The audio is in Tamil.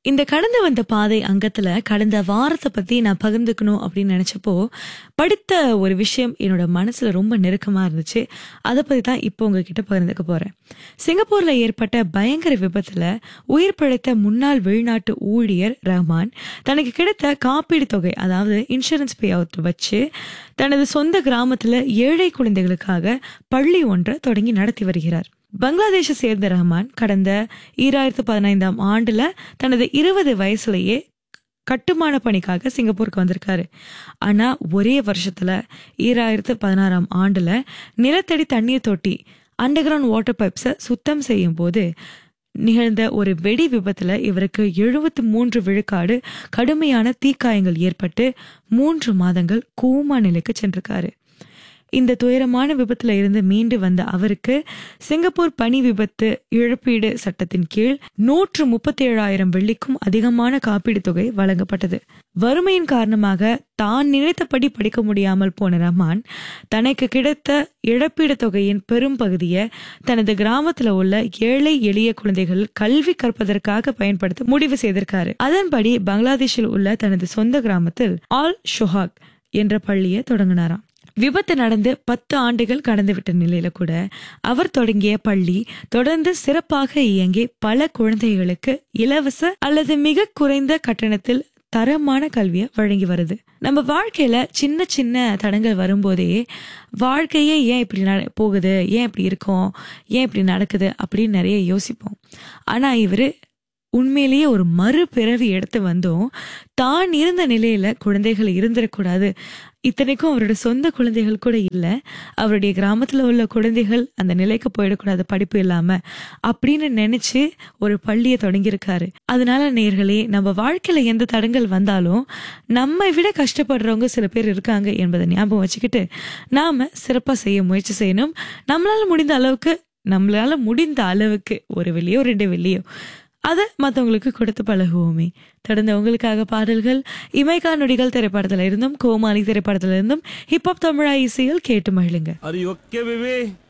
இந்த கடந்து வந்த பாதை அங்கத்துல கடந்த வாரத்தை பத்தி நான் பகிர்ந்துக்கணும் அப்படின்னு நினைச்சப்போ படித்த ஒரு விஷயம் என்னோட மனசுல ரொம்ப நெருக்கமா இருந்துச்சு அதை பத்தி தான் இப்போ உங்ககிட்ட பகிர்ந்துக்க போறேன் சிங்கப்பூர்ல ஏற்பட்ட பயங்கர விபத்துல உயிர் பிழைத்த முன்னாள் வெளிநாட்டு ஊழியர் ரஹ்மான் தனக்கு கிடைத்த காப்பீடு தொகை அதாவது இன்சூரன்ஸ் பே அவுட் வச்சு தனது சொந்த கிராமத்துல ஏழை குழந்தைகளுக்காக பள்ளி ஒன்றை தொடங்கி நடத்தி வருகிறார் பங்களாதேஷை சேர்ந்த ரஹ்மான் கடந்த ஈராயிரத்து பதினைந்தாம் ஆண்டுல தனது இருபது வயசுலயே கட்டுமான பணிக்காக சிங்கப்பூருக்கு வந்திருக்காரு ஆனா ஒரே வருஷத்துல ஈராயிரத்து பதினாறாம் ஆண்டுல நிலத்தடி தண்ணீர் தொட்டி அண்டர் கிரவுண்ட் வாட்டர் பைப்ஸை சுத்தம் செய்யும் போது நிகழ்ந்த ஒரு வெடி விபத்துல இவருக்கு எழுபத்து மூன்று விழுக்காடு கடுமையான தீக்காயங்கள் ஏற்பட்டு மூன்று மாதங்கள் கோமா நிலைக்கு சென்றிருக்காரு இந்த துயரமான விபத்துல இருந்து மீண்டு வந்த அவருக்கு சிங்கப்பூர் பனி விபத்து இழப்பீடு சட்டத்தின் கீழ் நூற்று முப்பத்தி ஏழாயிரம் வெள்ளிக்கும் அதிகமான காப்பீடு தொகை வழங்கப்பட்டது வறுமையின் காரணமாக தான் நினைத்தபடி படிக்க முடியாமல் போன ரஹ்மான் தனக்கு கிடைத்த இழப்பீடு தொகையின் பெரும் பகுதியை தனது கிராமத்துல உள்ள ஏழை எளிய குழந்தைகள் கல்வி கற்பதற்காக பயன்படுத்த முடிவு செய்திருக்காரு அதன்படி பங்களாதேஷில் உள்ள தனது சொந்த கிராமத்தில் ஆல் ஷொஹாக் என்ற பள்ளியை தொடங்கினாராம் விபத்து நடந்து பத்து ஆண்டுகள் கடந்துவிட்ட நிலையில கூட அவர் தொடங்கிய பள்ளி தொடர்ந்து சிறப்பாக இயங்கி பல குழந்தைகளுக்கு இலவச அல்லது மிக குறைந்த கட்டணத்தில் தரமான கல்வியை வழங்கி வருது நம்ம வாழ்க்கையில சின்ன சின்ன தடங்கள் வரும்போதே வாழ்க்கையே ஏன் இப்படி நட- போகுது ஏன் இப்படி இருக்கோம் ஏன் இப்படி நடக்குது அப்படின்னு நிறைய யோசிப்போம் ஆனா இவரு உண்மையிலேயே ஒரு மறுபிறவி எடுத்து வந்தோம் தான் இருந்த நிலையில குழந்தைகள் இருந்துடக்கூடாது இத்தனைக்கும் அவரோட சொந்த குழந்தைகள் கூட இல்லை அவருடைய கிராமத்துல உள்ள குழந்தைகள் அந்த நிலைக்கு போயிடக்கூடாது படிப்பு இல்லாம அப்படின்னு நினைச்சு ஒரு பள்ளியை தொடங்கியிருக்காரு அதனால நேர்களே நம்ம வாழ்க்கையில எந்த தடங்கள் வந்தாலும் நம்மை விட கஷ்டப்படுறவங்க சில பேர் இருக்காங்க என்பதை ஞாபகம் வச்சுக்கிட்டு நாம சிறப்பா செய்ய முயற்சி செய்யணும் நம்மளால முடிந்த அளவுக்கு நம்மளால முடிந்த அளவுக்கு ஒரு வெள்ளியோ ரெண்டு வெள்ளியோ அதை மற்றவங்களுக்கு கொடுத்து பழகுவோமே தொடர்ந்து உங்களுக்காக பாடல்கள் இமைக்கா நொடிகள் திரைப்படத்துல இருந்தும் கோமாளி திரைப்படத்துல இருந்தும் ஹிப்ஹாப் தமிழா இசையில் கேட்டு மகிழுங்க Are you okay, baby?